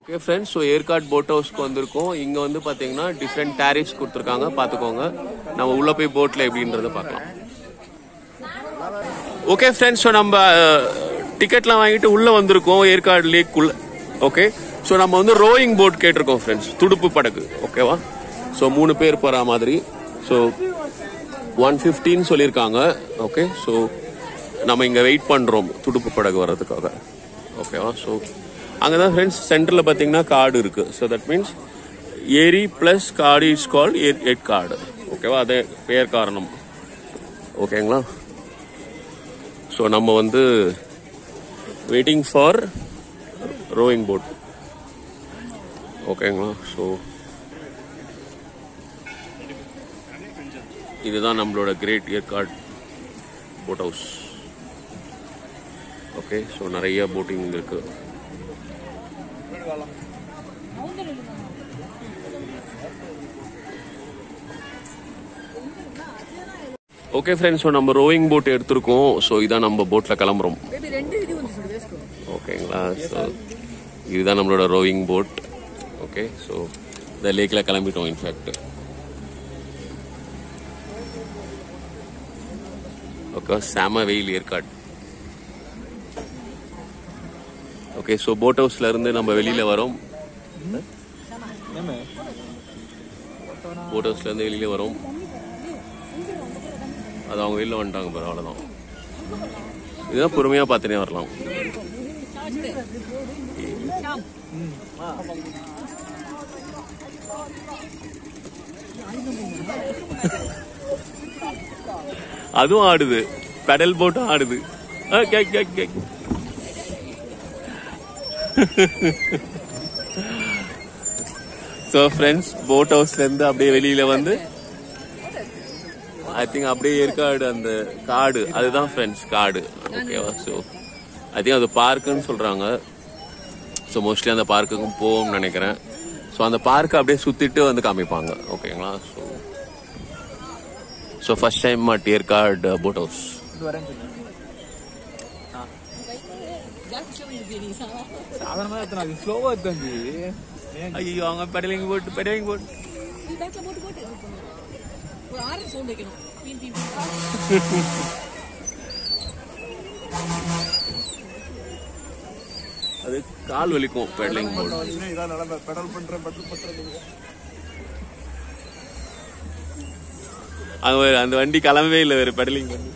Okay friends so Yercaud boat ஹவுஸ்க்கு வந்திருக்கோம் இங்கே வந்து பார்த்தீங்கன்னா டிஃப்ரெண்ட் டேரிஃப்ஸ் கொடுத்துருக்காங்க பார்த்துக்கோங்க நம்ம உள்ளே போய் போட்டில் எப்படின்றத பார்க்கலாம் ஓகே ஃப்ரெண்ட்ஸ் ஸோ நம்ம டிக்கெட்லாம் வாங்கிட்டு உள்ளே வந்திருக்கோம் ஏற்காடு லேக்குள்ள ஓகே ஸோ நம்ம வந்து ரோயிங் போட் கேட்டிருக்கோம் ஃப்ரெண்ட்ஸ் துடுப்பு படகு ஓகேவா ஸோ மூணு பேர் போகிற மாதிரி ஸோ ஒன் ஃபிஃப்டின்னு சொல்லியிருக்காங்க ஓகே ஸோ நம்ம இங்கே வெயிட் பண்ணுறோம் துடுப்பு படகு வர்றதுக்காக ஓகேவா ஸோ அங்கே தான் ஃப்ரெண்ட்ஸ் சென்டரில் பார்த்தீங்கன்னா கார்டு இருக்குது ஸோ தட் மீன்ஸ் ஏரி ப்ளஸ் கார்டு இஸ் கால் எட் கார்டு ஓகேவா அதே பெயர் காரணம் ஓகேங்களா ஸோ நம்ம வந்து வெயிட்டிங் ஃபார் ரோயிங் போட் ஓகேங்களா ஸோ இதுதான் நம்மளோட great Yercaud boat house okay so நிறைய போட்டிங் இருக்கு ஓகே ஃப்ரெண்ட்ஸ் ஸோ நம்ம ரோயிங் போட் எடுத்திருக்கோம் ஸோ இதான் நம்ம போட்டில் கிளம்புறோம் బేబీ రెండు ఇది ఉంది చూడు వేసుకో ஓகேங்களா ஸோ இதுதான் நம்மளோட ரோவிங் போட் ஓகே ஸோ இந்த லேக்கில் கிளம்பிட்டோம் இன்ஃபேக்ட் ஓகே செம வெயில் ஏற்காடு ஓகே ஸோ போட் ஹவுஸ்ல இருந்து நம்ம வெளியில வரோம் போட் ஹவுஸ்ல இருந்து வெளியில வரோம் அது அவங்க வெளியில வந்துட்டாங்க பாரு அவ்வளவுதான் இதுதான் பொறுமையா பார்த்துனே வரலாம் அதுவும் ஆடுது பெடல் போட்டும் ஆடுது ஆ, கேக், கேக், கேக். ஸோ ஃப்ரெண்ட்ஸ் போட் ஹவுஸ்ல இருந்து அப்படியே வெளியில வந்து ஐ திங்க் அப்படியே ஏற்காடு அந்த காடு அதுதான் ஃப்ரெண்ட்ஸ் காடு ஓகேவா ஸோ ஐ திங்க் அது பார்க்குன்னு சொல்றாங்க ஸோ மோஸ்ட்லி அந்த பார்க்குக்கும் போகும்னு நினைக்கிறேன் ஸோ அந்த பார்க்கை அப்படியே சுத்திட்டு வந்து காமிப்பாங்க ஓகேங்களா so so first time at Yercaud boat house సాధారణంగా ఎత్తున్నా అది స్లోగా ఎత్తుంది ஐயோ அவங்க பெடலிங் போட்டு பெடலிங் போட்டு ఈ బ్యాక్ లో పోటు పోటు ஒரு ஆரன் சவுண்ட் வைக்கணும் பீன் பீன் அது கால் வலிக்கும் பெடலிங் போட்டு పెడల్ పంట బట్టలు పట్టறது அது ஒரு- அந்த வண்டி கிளம்பவே இல்லை வேற பெடலிங் பண்ணி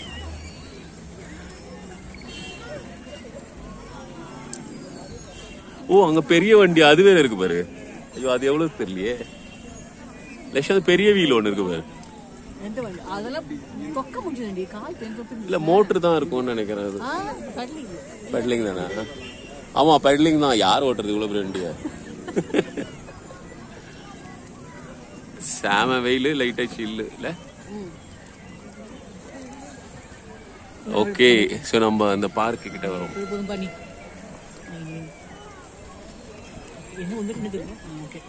ஓ அங்க பெரிய வண்டி அது வேற இருக்கு பாரு ஐயோ அது எவ்வளவு தெரியலையே லட்சம் அது பெரிய வீல் ஒண்ணு இருக்கு பாரு ఎంత వాళ్ళు அதெல்லாம் தொக்க முடிஞ்சதுண்டி கால் தென் தொட்டு இல்ல மோட்டர் தான் இருக்கும்னு நினைக்கிறேன் அது ஆ கடலிங் பெடலிங் தானே ஆமா பெடலிங் தான் யார் ஓட்டுறது இவ்வளவு பெரிய வண்டிய சாம வெயில் லைட்டா சில்லு இல்ல ஓகே சோ நம்ம அந்த பார்க் கிட்ட வரோம் இது போதும் பண்ணி என்ன வந்துட்டு நிக்குது ஓகே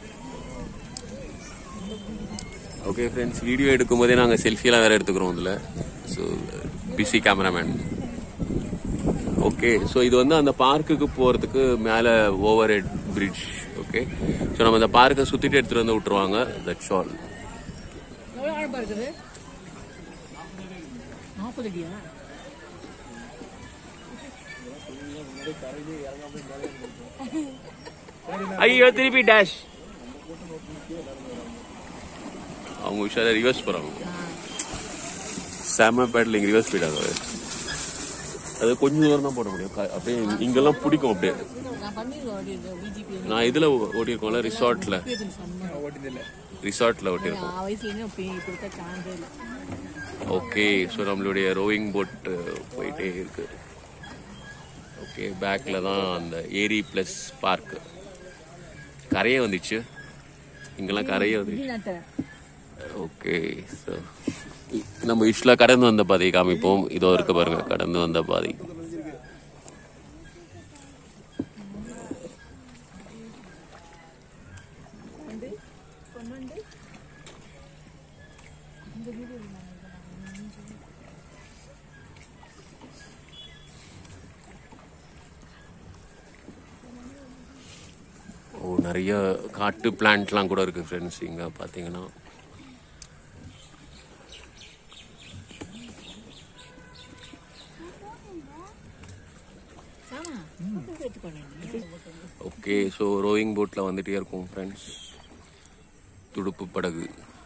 ஓகே ஃப்ரெண்ட்ஸ் வீடியோ எடுக்கும் போதே நாங்கள் செல்ஃபியெல்லாம் வேற எடுத்துக்கிறோம் இதில் so busy cameraman okay so இது வந்து அந்த பார்க்குக்கு போகிறதுக்கு மேலே over head bridge okay so நம்ம அந்த பார்க்கை சுற்றிட்டு எடுத்துகிட்டு வந்து விட்டுருவாங்க தட்ஸ் ஆல் எவ்வளோ ஆழமா இருக்குது நாற்பது அடியா ஐயோ திருப்பி டேஷ் அவங்க உஷாரா ரிவர்ஸ் போகிறாங்க செம பேட்லிங் ரிவர்ஸ் ஸ்பீட் ஆகுது அது கொஞ்சம் தூரம் தான் போட முடியும் க- அப்படியே இங்கெல்லாம் பிடிக்கும் அப்படியே நான் பண்ணிடுவேன் இந்த பிஜிபி நான் இதில் ஓட்டியிருக்கோம்ல ரிசார்ட்டில் செம்ம ఓటిందిలే ரிசார்ட்டில் ஓட்டியிருக்கோம் நான் வயசுலேருந்து அப்படி கொடுத்தா சான்ஸே இல்லை ஓகே ஸோ நம்மளுடைய ரோவிங் போட் போயிட்டே இருக்கு ஓகே பேக்கில் தான் அந்த ஏரி ப்ளஸ் பார்க் கரையே வந்துச்சு இங்கெல்லாம் கரையே வந்துச்சு நட்டேன் ஓகே ஸோ நம்ம யூஸ்வலாக கடந்து வந்த பாதையை காமிப்போம் இதோ இருக்கு பாருங்க கடந்து வந்த பாதை நிறைய காட்டு பிளான்ட்லாம் கூட இருக்கு ஃப்ரெண்ட்ஸ் இங்க பாத்தீங்கன்னா சாமா எடுத்துக்கோங்க ஓகே ஸோ ரோயிங் போட்ல வந்துட்டே இருக்கும் ஃப்ரெண்ட்ஸ் துடுப்பு படகு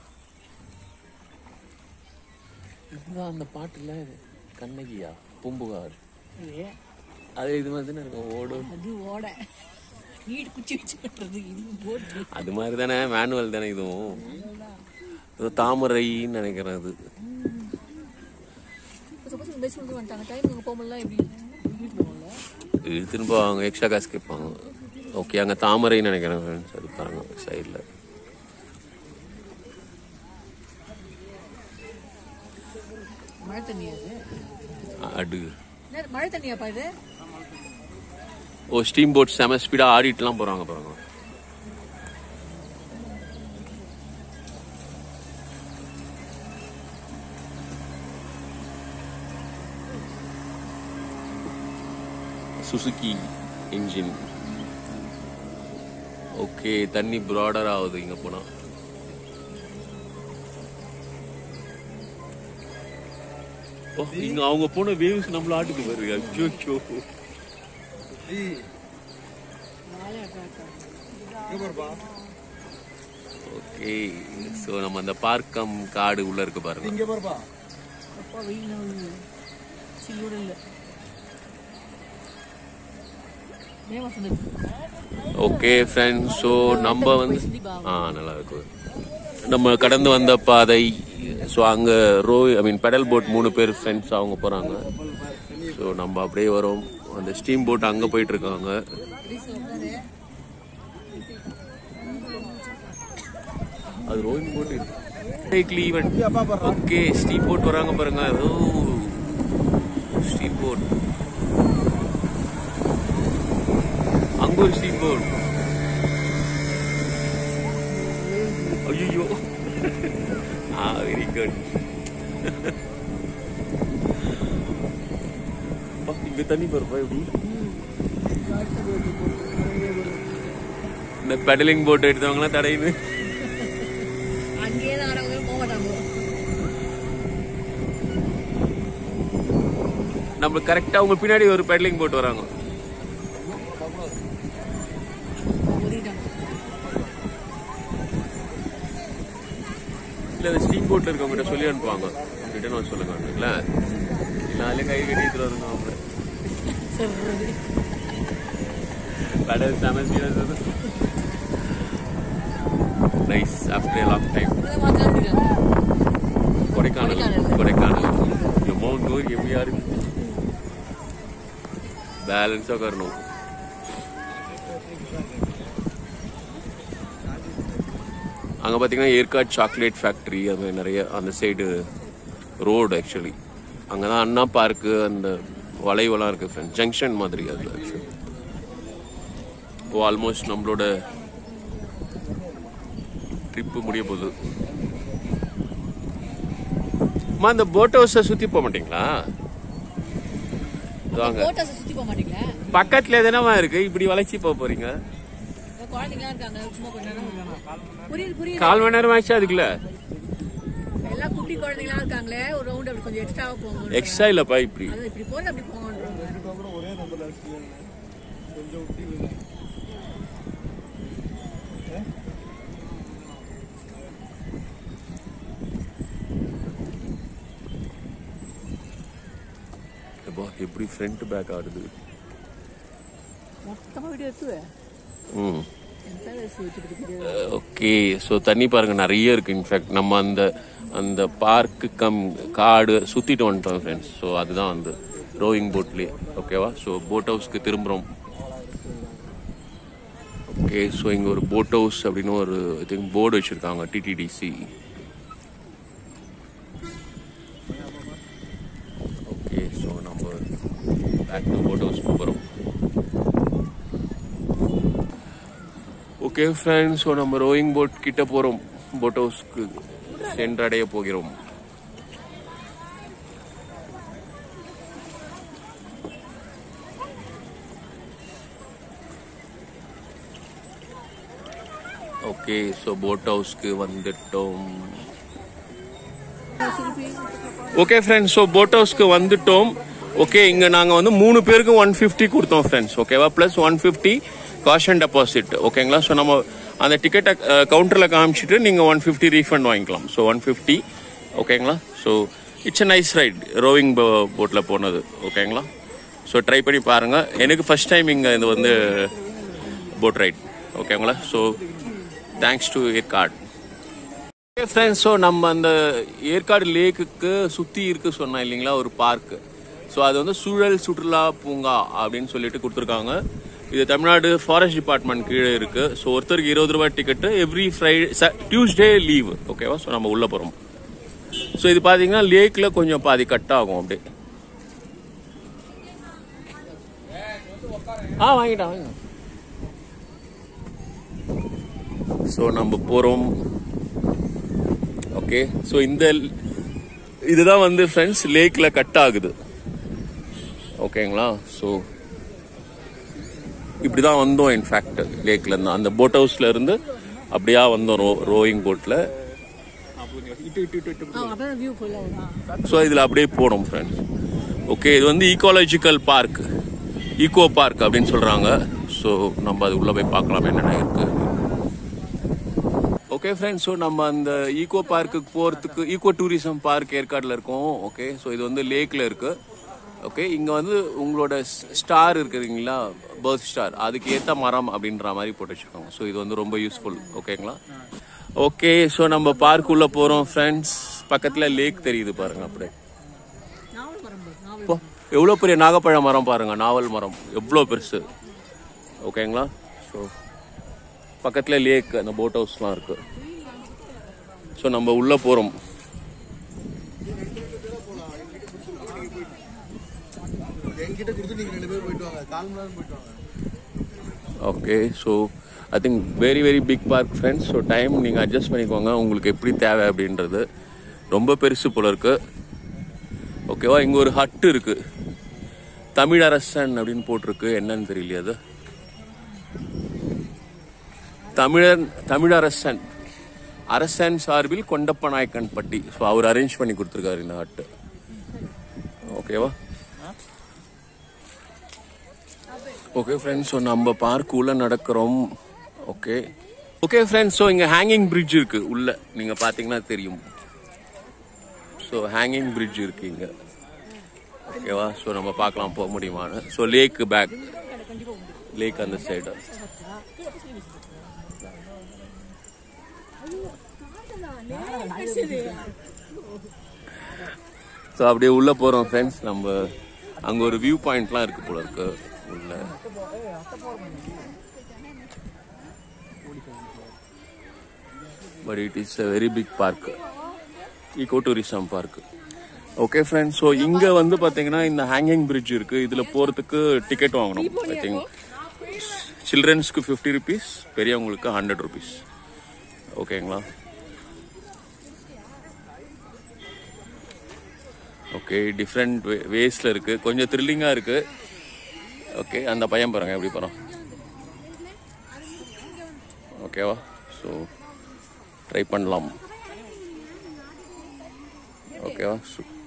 இதுதான் அந்த பாட்டுல கண்ணகியா பூம்புகார் இது அது இது மாதிரி தானே இருக்கும் ஓடும் அது ஓட நீட் குச்சி வச்சு கட்டுறது இது போட்டு அது மாதிரி தானே மேனுவல் தானே இதுவும் இது தாமரைன்னு நினைக்கிறேன் அது சப்போஸ் இந்த பேசி வந்துட்டாங்க டைம் அங்கே போகும்போதுலாம் எப்படி வீட்டு போகல இது திரும்ப அவங்க எக்ஸ்ட்ரா காசு கேட்பாங்க ஓகே அங்கே தாமரைன்னு நினைக்கிறேன் ஃப்ரெண்ட்ஸ் அது பாருங்க சைடில் மழை தண்ணி அது அடு என்ன, மழை தண்ணியாப்பா இது ஓ ஸ்டீம் போட் செம ஸ்பீடாக ஆடிட்டுலாம் போகிறாங்க பாருங்க சுசுகி இன்ஜின் ஓகே தண்ணி ப்ராடர் ஆகுது இங்க போனா ஓ, இங்க அவங்க போன வேவ்ஸ் நம்மள ஆட்டுக்கு வருது அச்சோ ஓகே சோ நம்ம அந்த பார்க்கம் காடு உள்ள இருக்கு பாருங்க இங்க பாருப்பா அப்பா வெயில் சில்லோடு இல்லை மே மாசம் இருக்கு ஓகே ஃப்ரெண்ட்ஸ் ஸோ நம்ம வந்து ஆ நல்லா இருக்கும் நம்ம கடந்து வந்த பாதை ஸோ அங்கே row I mean pedal boat மூணு பேர் ஃப்ரெண்ட்ஸ் அவங்க போகிறாங்க ஸோ நம்ம அப்படியே வரோம் அந்த ஸ்டீம் போட் அங்கே போயிட்டு இருக்காங்க அது rowing boat cycle event okay steam boat வராங்க பாருங்க ஓ ஸ்டீம் போட் அங்க ஒரு ஸ்டீம் போட் ஐயோ ஆ வெரி குட் இங்க தண்ணி போறப்பா எப்படி இந்த பெடலிங் போட் எடுத்தவங்களாம் தடையுது அங்கேயே தான் ஆறவங்க போக மாட்டாங்க நம்ம கரெக்டா உங்க பின்னாடி ஒரு பெடலிங் போட் வராங்க ஒதுக்கிட்டாங்க இல்ல அந்த ஸ்டீம் போட்ல இருக்கவங்க சொல்லி அனுப்புவாங்க ரிட்டர்ன் வர சொல்லுங்க இல்ல நாளே கை கட்டி எடுத்துட்டு வருங்க அவங்க சரி கடல் செம நைஸ் ஆஃப்டர் லாங் டைம் இப்பதான் மாத்திராங்க கொடைக்கானல் கொடைக்கானல் இந்த மவுண்ட் நோய் எப்படியா இருக்கு பேலன்ஸா வரணும் அங்க பாத்தீங்கன்னா ஏற்காடு சாக்லேட் ஃபேக்டரி அது மாதிரி நிறைய அந்த சைடு ரோடு ஆக்சுவலி அங்கதான் அண்ணா பார்க்கு அந்த வளைவெல்லாம் இருக்கு ஃப்ரெண்ட் ஜங்ஷன் மாதிரி அது ஆக்சுவலி ஓ ஆல்மோஸ்ட் நம்மளோட ட்ரிப்பு முடிய போகுது அம்மா இந்த போட் ஹவுஸை சுத்தி போக மாட்டீங்களா வாங்க கோட்டாஸை சுத்தி போக மாட்டீங்களா பக்கத்துல எதனமா இருக்கு இப்படி வளைச்சி போக போறீங்க இந்த குழந்தைங்களாம் இருக்காங்க சும்மா கொஞ்ச நேரம் புரியுது புரியுது கால் மணி நேரம் ஆச்சு அதுக்குள்ள எல்லாம் குட்டி குழந்தைங்களா இருக்காங்களே ஒரு ரவுண்ட் அப்படி கொஞ்சம் எக்ஸ்ட்ராவா போங்க எக்ஸ்ட்ரா இல்லப்பா இப்படி அது இப்படி போறது அப்படி போங்கன்றோம் அப்புறம் ஒரே நம்பர்ல கொஞ்சம் விட்டு விடு. எப்பா, எப்படி ஃப்ரண்ட் பேக் ஆடுது மொத்தமா வீடியோ எடுத்துவேன் ம் எந்த வச்சுட்டு ஓகே ஸோ தண்ணி பாருங்க நிறைய இருக்கு இன்ஃபேக்ட் நம்ம அந்த அந்த பார்க்கு கம் காடு சுத்திட்டு வந்துட்டோம் ஃப்ரெண்ட்ஸ் ஸோ அதுதான் வந்து ரோயிங் போட்லேயே ஓகேவா ஸோ போட் ஹவுஸ்க்கு திரும்புகிறோம் ஓகே ஸோ இங்கே ஒரு போட் ஹவுஸ் அப்படின்னு ஒரு ஐ திங்க் போர்டு வச்சுருக்காங்க டிடிடிசி ஓகே ஸோ நம்ம பேக் டு போட் ஹவுஸ் போகிறோம் ஓகே ஃப்ரெண்ட்ஸ் ஸோ நம்ம ரோயிங் போட் கிட்ட போகிறோம் போட் ஹவுஸ்க்கு சென்றடைய போகிறோம் ஓகே ஸோ போட் ஹவுஸ்க்கு வந்துட்டோம் ஓகே ஃப்ரெண்ட்ஸ் ஸோ போட் ஹவுஸ்க்கு வந்துட்டோம் ஓகே இங்க நாங்க வந்து மூணு பேருக்கு ஒன் ஃபிஃப்டி கொடுத்தோம் ஃப்ரெண்ட்ஸ் ஓகேவா plus one fifty caution deposit ஓகேங்களா ஸோ நம்ம அந்த டிக்கெட்டை கவுண்டரில் காமிச்சிட்டு நீங்கள் ஒன் ஃபிஃப்டி ரீஃபண்ட் வாங்கிக்கலாம் ஸோ ஒன் ஃபிஃப்டி ஓகேங்களா so it's a nice ride rowing போட்டில் போனது ஓகேங்களா ஸோ ட்ரை பண்ணி பாருங்க எனக்கு ஃபர்ஸ்ட் டைம் இங்கே இது வந்து போட் ரைட் ஓகேங்களா so thanks to Yercaud friends so நம்ம அந்த ஏற்காடு லேக்குக்கு சுற்றி இருக்கு சொன்னேன் இல்லைங்களா ஒரு பார்க் ஸோ அது வந்து சூழல் சுற்றுலா பூங்கா அப்படின்னு சொல்லிட்டு கொடுத்துருக்காங்க இது தமிழ்நாடு ஃபாரஸ்ட் டிபார்ட்மெண்ட் கீழே இருக்கு ஸோ ஒருத்தருக்கு இருபது ரூபாய் ticket every Friday Tuesday leave ஓகேவா ஸோ நம்ம உள்ள போகிறோம் ஸோ இது பார்த்தீங்கன்னா லேக்கில் கொஞ்சம் பாதி கட் ஆகும் அப்படியே ஆ வாங்கிட்டேன் வாங்கிட்டேன் ஸோ நம்ம போகிறோம் ஓகே ஸோ இந்த இதுதான் வந்து ஃப்ரெண்ட்ஸ் லேக்ல கட் ஆகுது ஓகேங்களா ஸோ இப்படிதான் வந்தோம் இன்ஃபேக்ட் லேக்ல இருந்து அந்த போட் ஹவுஸ்ல இருந்து அப்படியா வந்தோம் ரோ ரோயிங் போட்ல அப்பதான் வியூ ஃபுல்லா வரும் ஸோ இதில் அப்படியே போனோம் ஃப்ரெண்ட்ஸ் ஓகே இது வந்து ஈக்காலஜிக்கல் பார்க் ஈகோ பார்க் அப்படின்னு சொல்றாங்க ஸோ நம்ம அது உள்ள போய் பார்க்கலாம் என்னென்ன இருக்கு ஓகே ஃப்ரெண்ட்ஸ் ஸோ நம்ம அந்த ஈகோ பார்க்குக்கு போகிறதுக்கு ஈகோ டூரிசம் பார்க் ஏற்காடில் இருக்கோம் ஓகே ஸோ இது வந்து லேக்கில் இருக்கு ஓகே இங்கே வந்து உங்களோட ஸ்டார் இருக்குதுங்களா பர்த் ஸ்டார் அதுக்கு ஏற்ற மரம் அப்படின்ற மாதிரி போட்டு வச்சுருக்காங்க ஸோ இது வந்து ரொம்ப யூஸ்ஃபுல் ஓகேங்களா ஓகே ஸோ நம்ம பார்க் உள்ள போகிறோம் ஃப்ரெண்ட்ஸ் பக்கத்தில் லேக் தெரியுது பாருங்க அப்படியே நாவல் மரம் பாரு, நாவல் அப்பா, எவ்வளோ பெரிய நாகப்பழ மரம் பாருங்க நாவல் மரம் எவ்வளோ பெருசு ஓகேங்களா ஸோ பக்கத்தில் லேக் அந்த போட் ஹவுஸ்லாம் இருக்கு ஸோ நம்ம உள்ள போகிறோம் என்கிட்ட கொடுத்து நீங்க ரெண்டு பேரும் போயிட்டு வாங்க கால் மணி நேரம் போயிட்டு வாங்க okay so I think very very big park friends so time நீங்கள் அட்ஜஸ்ட் பண்ணிக்கோங்க உங்களுக்கு எப்படி தேவை அப்படின்றது ரொம்ப பெருசு போல இருக்கு ஓகேவா இங்கே ஒரு ஹட்டு இருக்கு தமிழரசன் அப்படின்னு போட்டிருக்கு என்னன்னு தெரியலையே அது தமிழன் தமிழரசன் அரசன் சார்பில் கொண்டப்ப நாயக்கன் பட்டி ஸோ அவர் அரேஞ்ச் பண்ணி கொடுத்துருக்காரு இந்த ஹட்டு ஓகேவா ஓகே ஃப்ரெண்ட்ஸ் ஸோ நம்ம பார்க் உள்ள நடக்கிறோம் ஓகே ஓகே ஃப்ரெண்ட்ஸ் ஸோ இங்கே ஹேங்கிங் பிரிட்ஜ் இருக்கு உள்ள நீங்கள் பார்த்தீங்கன்னா தெரியும் ஸோ ஹேங்கிங் பிரிட்ஜ் இருக்கு இங்கே ஓகேவா ஸோ நம்ம பார்க்கலாம் போக முடியுமான்னு ஸோ லேக் பேக் லேக் அந்த சைடு ஸோ அப்படியே உள்ள போறோம் ஃப்ரெண்ட்ஸ் நம்ம அங்க ஒரு வியூ பாயிண்ட்லாம் இருக்கு போல இருக்கு உள்ள but it is a very big park eco tourism park okay friends so இங்க வந்து பாத்தீங்கன்னா இந்த ஹேங்கிங் பிரிட்ஜ் இருக்கு இதுல போறதுக்கு டிக்கெட் வாங்கணும் ஐ திங்க் சில்ட்ரன்ஸ்க்கு ஃபிஃப்டி ருபீஸ் பெரியவங்களுக்கு ஹண்ட்ரட் ருபீஸ் ஓகேங்களா ஓகே டிஃப்ரெண்ட் வேஸ்ல இருக்கு கொஞ்சம் த்ரில்லிங்கா இருக்கு ஓகே அந்த பையன் பாருங்க எப்படி போறான் ஓகேவா ஸோ ட்ரை பண்ணலாம் ஓகேவா